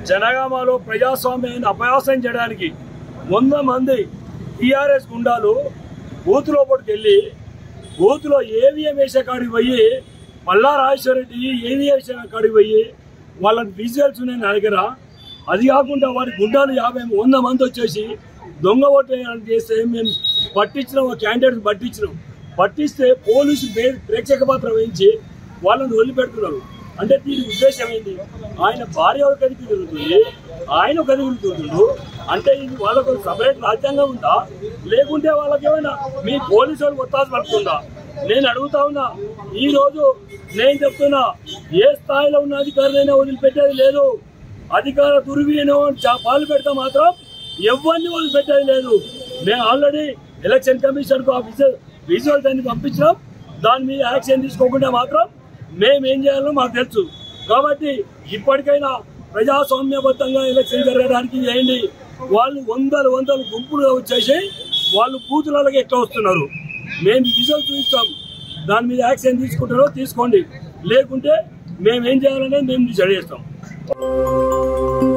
జనగామలో ప్రజాస్వామ్యాన్ని అపయాసం చేయడానికి వంద మంది టీఆర్ఎస్ గుండాలు బూత్ లోపలికి వెళ్ళి బూత్లో ఏవిఎం వేసే కాడికి పోయి మల్లా రాజేశ్వర రెడ్డి ఏవి వేసే కాడికి పోయి వాళ్ళకి విజువల్స్ ఉన్నాయి నా దగ్గర అది కాకుండా వారి గుండాలు యాభై వంద మంది వచ్చేసి దొంగ ఓటు వేయాలని చేస్తే మేము పట్టించినాం ఆ క్యాండిడేట్స్ పట్టించినాం పట్టిస్తే పోలీసు ప్రే- ప్రేక్షక పాత్ర వహించి వాళ్ళని వదిలిపెడుతున్నారు అంటే దీని ఉద్దేశం ఏంటి ఆయన భార్య ఒక గదికి తిరుగుతుంది ఆయన ఒక గదికి తిరుగుతుండు అంటే ఇది వాళ్ళకు సపరేట్ రాజ్యాంగం ఉందా లేకుంటే వాళ్ళకి ఏమైనా మీ పోలీసు వాళ్ళు ఒత్తాసు పడుతుందా నేను అడుగుతా ఉన్నా ఈ రోజు నేను చెప్తున్నా ఏ స్థాయిలో ఉన్న అధికారులైనా వదిలిపెట్టేది లేదు అధికార దుర్వినియోగం చా- పాలు పెడితే మాత్రం ఎవరిని వదిలిపెట్టేది లేదు మేము ఆల్రెడీ ఎలక్షన్ కమిషన్ కు ఆ విజువల్ విజువల్స్ అన్ని పంపించినాం దాని మీద యాక్షన్ తీసుకోకుండా మాత్రం మేము ఏం చేయాలో మాకు తెలుసు కాబట్టి ఇప్పటికైనా ప్రజాస్వామ్యబద్ధంగా ఎలక్షన్ జరగడానికి చేయండి వాళ్ళు వందలు వందలు గుంపులుగా వచ్చేసి వాళ్ళు బూతులకి ఎట్లా వస్తున్నారు మేము విజువల్ చూస్తాం దాని మీద యాక్షన్ తీసుకుంటారో తీసుకోండి లేకుంటే మేము ఏం చేయాలనేది మేము డిసైడ్ చేస్తాం